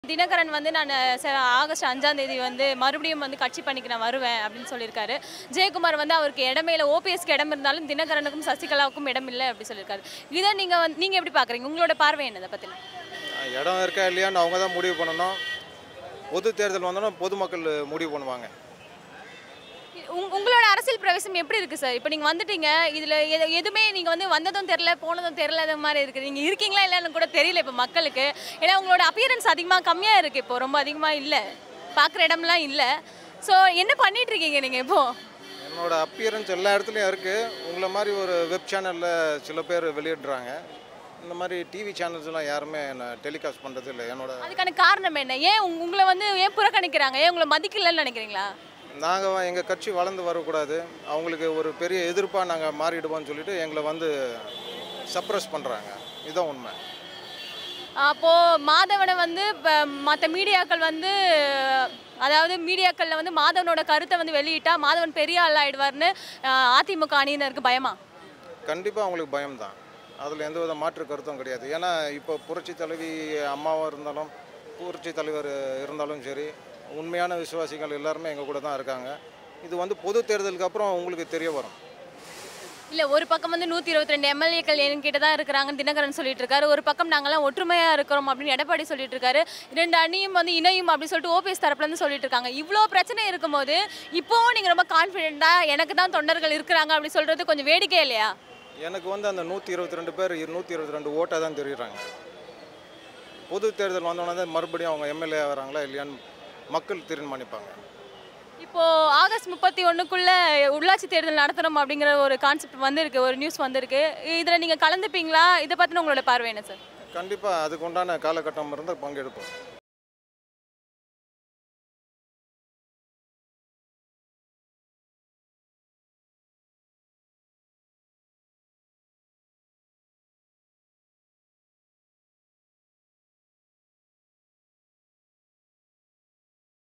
தினகரன் வந்து நான் ஆகஸ்ட் அஞ்சாம் தேதி வந்து மறுபடியும் வந்து கட்சி பணிக்கு நான் வருவேன் அப்படின்னு சொல்லியிருக்காரு ஜெயக்குமார் வந்து அவருக்கு இடமே இல்லை ஓபிஎஸ்க்கு இடம் இருந்தாலும் தினகரனுக்கும் சசிகலாவுக்கும் இடம் இல்லை அப்படி சொல்லியிருக்காரு இதை நீங்கள் வந்து நீங்கள் எப்படி பார்க்குறீங்க உங்களோட பார்வை என்ன இதை பற்றின இடம் இருக்கா இல்லையான்னு அவங்க தான் முடிவு பண்ணணும் பொது தேர்தல் வந்தோன்னா பொதுமக்கள் முடிவு பண்ணுவாங்க உங் உங்களோட அரசியல் பிரவேசம் எப்படி இருக்கு சார் இப்போ நீங்கள் வந்துட்டீங்க இதில் எது எதுவுமே நீங்கள் வந்து வந்ததும் தெரில போனதும் தெரில அது மாதிரி இருக்குது நீங்கள் இருக்கீங்களா இல்லைன்னு கூட தெரியல இப்போ மக்களுக்கு ஏன்னா உங்களோட அப்பியரன்ஸ் அதிகமாக கம்மியாக இருக்குது இப்போ ரொம்ப அதிகமாக இல்லை பார்க்குற இடம்லாம் இல்லை ஸோ என்ன பண்ணிட்டு இருக்கீங்க நீங்கள் இப்போ என்னோட அப்பியரன்ஸ் எல்லா இடத்துலையும் இருக்குது உங்களை மாதிரி ஒரு வெப் சேனலில் சில பேர் வெளியிடுறாங்க இந்த மாதிரி டிவி சேனல்ஸ்லாம் யாருமே என்னை டெலிகாஸ்ட் பண்ணுறது இல்லை என்னோட அதுக்கான காரணம் என்ன ஏன் உங்க- உங்களை வந்து ஏன் புறக்கணிக்கிறாங்க ஏன் உங்களை மதிக்கலன்னு நினைக்கிறீங்களா நாங்கள் எங்கள் கட்சி வளர்ந்து வரக்கூடாது அவங்களுக்கு ஒரு பெரிய எதிர்ப்பாக நாங்கள் மாறிடுவோம்னு சொல்லிட்டு எங்களை வந்து சப்ரஸ் பண்ணுறாங்க இதுதான் உண்மை அப்போது மாதவனை வந்து இப்போ மற்ற மீடியாக்கள் வந்து அதாவது மீடியாக்களில் வந்து மாதவனோட கருத்தை வந்து வெளியிட்டா மாதவன் பெரிய ஆள் ஆயிடுவார்னு அஹ், அதிமுக அணியினருக்கு பயமா கண்டிப்பாக அவங்களுக்கு பயம்தான் அதில் எந்த வித மாற்று கருத்தும் கிடையாது ஏன்னா இப்போ புரட்சி தலைவி அம்மாவாக இருந்தாலும் புரட்சி தலைவர் இருந்தாலும் சரி உண்மையான விசுவாசிகள் எல்லாருமே எங்கள் கூட தான் இருக்காங்க இது வந்து பொது தேர்தலுக்கு அப்புறம் உங்களுக்கு தெரிய வரும் இல்லை ஒரு பக்கம் வந்து நூற்றி இருபத்தி ரெண்டு எம்எல்ஏக்கள் என்கிட்ட தான் இருக்கிறாங்கன்னு தினகரன் சொல்லிட்டு இருக்காரு ஒரு பக்கம் நாங்களாம் ஒற்றுமையாக இருக்கிறோம் அப்படின்னு எடப்பாடி சொல்லிட்டு இருக்காரு ரெண்டு அணியும் வந்து இணையும் அப்படின்னு சொல்லிட்டு ஓபிஎஸ் தரப்புலேருந்து சொல்லிட்டு இருக்காங்க இவ்வளோ பிரச்சனை இருக்கும்போது இப்போவும் நீங்கள் ரொம்ப கான்ஃபிடென்ட்டாக எனக்கு தான் தொண்டர்கள் இருக்கிறாங்க அப்படி சொல்கிறது கொஞ்சம் வேடிக்கை இல்லையா எனக்கு வந்து அந்த நூற்றி இருபத்தி ரெண்டு பேர் நூற்றி இருபத்தி ரெண்டு ஓட்டாக தான் தெரியுறாங்க பொது தேர்தல் வந்தோடனே தான் மறுபடியும் அவங்க எம்எல்ஏ ஆகிறாங்களா இல்லையான்னு மக்கள் தீர்மானிப்பாங்க இப்போ ஆகஸ்ட் முப்பத்தி ஒன்றுக்குள்ள உள்ளாட்சி தேர்தல் நடத்தணும் அப்படிங்கிற ஒரு கான்செப்ட் வந்திருக்கு ஒரு நியூஸ் வந்திருக்கு இதில் நீங்கள் கலந்துப்பீங்களா இதை பற்றின உங்களோட பார்வை என்ன சார் கண்டிப்பாக அதுக்கு உண்டான காலகட்டம் இருந்தால் பங்கெடுப்போம்